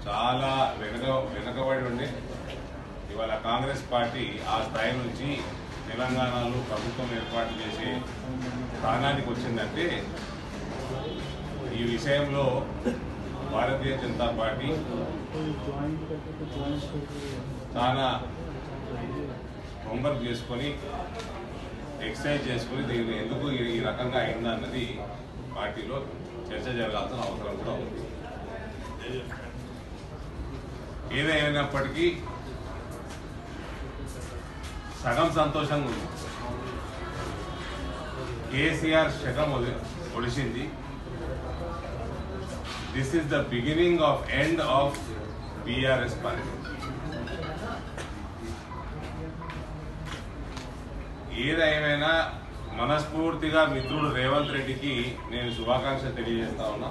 చాలా వెనుక వెనుకబడి ఉండి ఇవాళ కాంగ్రెస్ పార్టీ ఆ స్థాయి నుంచి తెలంగాణలో ప్రభుత్వం ఏర్పాటు చేసే స్థానానికి వచ్చిందంటే ఈ విషయంలో భారతీయ జనతా పార్టీ చాలా హోంవర్క్ చేసుకొని ఎక్సర్సైజ్ చేసుకుని దీన్ని ఎందుకు ఈ- ఈ రకంగా అయిందా అన్నది పార్టీలో చర్చ జరగాల్సిన అవసరం కూడా ఉంది ఏదైనప్పటికీ సగం సంతోషంగా ఉంది కేసీఆర్ శకం ఒడి- ఒడిసింది this is the beginning of end of BRS party ఏదేమైనా మనస్ఫూర్తిగా మిత్రుడు రేవంత్ రెడ్డికి నేను శుభాకాంక్షలు తెలియజేస్తా ఉన్నా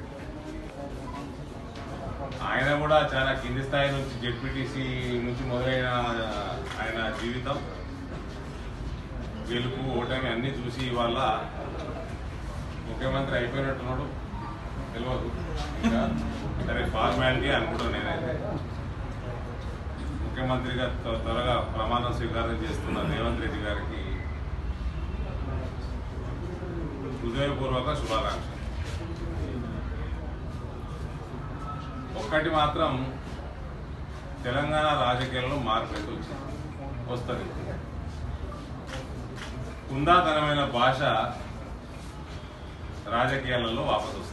ఆయన కూడా చాలా కింది స్థాయి నుంచి జెడ్పీటీసీ నుంచి మొదలైన ఆయన జీవితం గెలుపు ఓటమి అన్ని చూసి ఇవాళ ముఖ్యమంత్రి అయిపోయినట్టున్నాడు తెలియదు ఇంకా సరే ఫార్మాలిటీ అనుకుంటాను నేనైతే ముఖ్యమంత్రిగా త్వ- త్వరగా ప్రమాణ స్వీకారం చేస్తున్న రేవంత్ రెడ్డి గారికి హృదయపూర్వక శుభాకాంక్షలు ఒక్కటి మాత్రం తెలంగాణ రాజకీయాల్లో మార్పు అయితే వచ్చింది వస్తుంది కుందాతనమైన భాష రాజకీయాలలో వాపసు వస్తుంది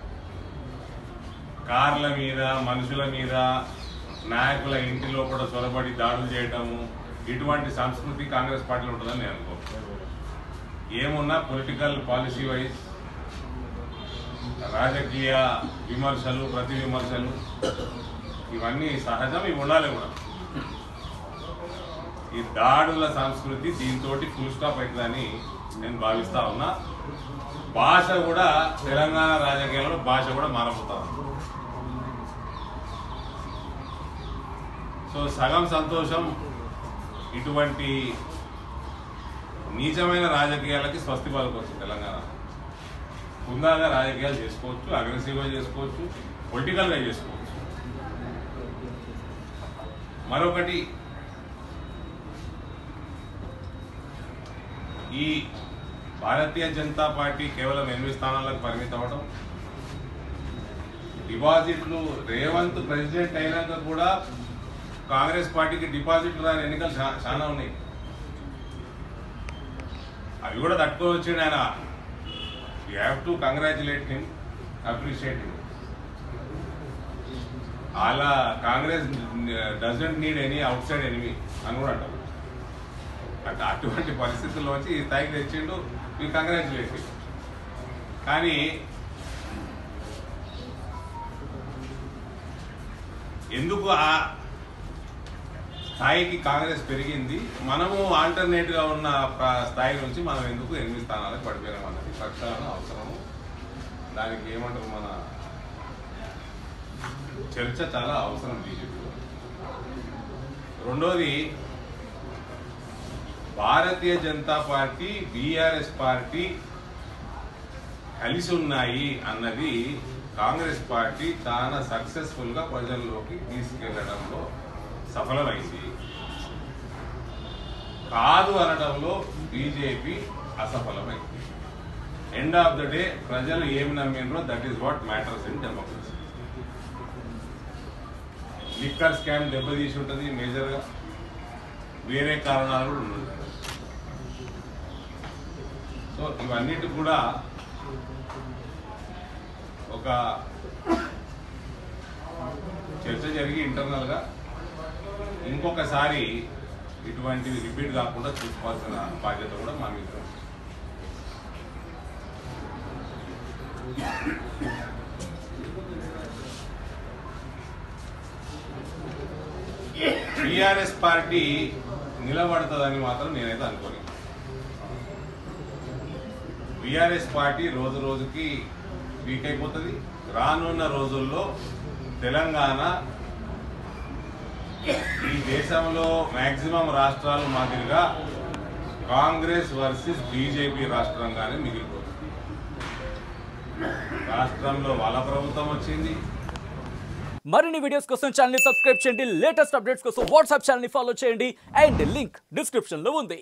కార్ల మీద మనుషుల మీద నాయకుల ఇంటి లోపల చొరబడి దాడులు చేయటము ఇటువంటి సంస్కృతి కాంగ్రెస్ పార్టీలో ఉంటుందని నేను అనుకో ఏమున్నా పొలిటికల్ పాలసీ వైజ్ రాజకీయ విమర్శలు ప్రతి విమర్శలు ఇవన్నీ సహజం ఇవి ఉండాలి కూడా ఈ దాడుల సంస్కృతి దీంతో ఫుల్ స్టాప్ అవుతుందని నేను భావిస్తా ఉన్నా భాష కూడా తెలంగాణ రాజకీయాల్లో భాష కూడా మారబోతా ఉంది సో సగం సంతోషం ఇటువంటి నీచమైన రాజకీయాలకి స్వస్తి పలకొచ్చు తెలంగాణ హుందాగా రాజకీయాలు చేసుకోవచ్చు అగ్రెసివ్గా చేసుకోవచ్చు పొలిటికల్గా చేసుకోవచ్చు మరొకటి ఈ భారతీయ జనతా పార్టీ కేవలం ఎనిమిది స్థానాలకు పరిమితం అవడం డిపాజిట్లు రేవంత్ ప్రెసిడెంట్ అయినాక కూడా కాంగ్రెస్ పార్టీకి డిపాజిట్లు రాని ఎన్నికలు చా- చాలా ఉన్నాయి అవి కూడా తట్టుకొని వచ్చిండు ఆయన you have to congratulate him appreciate him అలా Congress doesn't need any outside enemy అని కూడా అంటారు అంటే అటువంటి పరిస్థితుల్లో వచ్చి ఈ స్థాయికి తెచ్చిండు ఈ కంగ్రాచులేట్ కానీ ఎందుకు ఆ స్థాయికి కాంగ్రెస్ పెరిగింది మనము ఆల్టర్నేట్ గా ఉన్న ప్ర- స్థాయి నుంచి మనం ఎందుకు ఎనిమిది స్థానాలకు పడిపోయినాం అన్నది ప్రక్షాళన అవసరము దానికి ఏమంటారు మన చర్చ చాలా అవసరం బీజేపీలో రెండోది Bharatiya Janata party BRS party కలిసి ఉన్నాయి అన్నది కాంగ్రెస్ పార్టీ చాలా సక్సెస్ఫుల్ గా ప్రజల్లోకి తీసుకెళ్లడంలో సఫలమైంది కాదు అనడంలో బీజేపీ అసఫలమైంది ఎండ్ ఆఫ్ ద డే ప్రజలు ఏమి నమ్మినరో that is what matters in democracy liquor scam దెబ్బతీసి ఉంటుంది మేజర్గా వేరే కారణాలు కూడా ఉన్నాయి సో ఇవన్నిటి కూడా ఒక చర్చ జరిగి ఇంటర్నల్ గా ఇంకొకసారి ఇటువంటివి రిపీట్ కాకుండా చూసుకోవాల్సిన బాధ్యత కూడా మా మీద ఉంది. టిఆర్ఎస్ పార్టీ నిలబడుతుందని మాత్రం నేనైతే అనుకోను బీఆర్ఎస్ పార్టీ రోజు రోజుకి వీక్ అయిపోతుంది రానున్న రోజుల్లో తెలంగాణ ఈ దేశంలో మాక్సిమం రాష్ట్రాలు మాదిరిగా కాంగ్రెస్ వర్సెస్ బీజేపీ రాష్ట్రంగానే మిగిలిపోతుంది రాష్ట్రంలో వాళ్ళ ప్రభుత్వం వచ్చింది మరిన్ని వీడియోస్ కోసం ఛానల్ సబ్స్క్రైబ్ చేయండి లేటెస్ట్ అప్డేట్స్ కోసం వాట్సాప్ ఛానల్ ఫాలో చేయండి అండ్ లింక్ డిస్క్రిప్షన్ లో ఉంది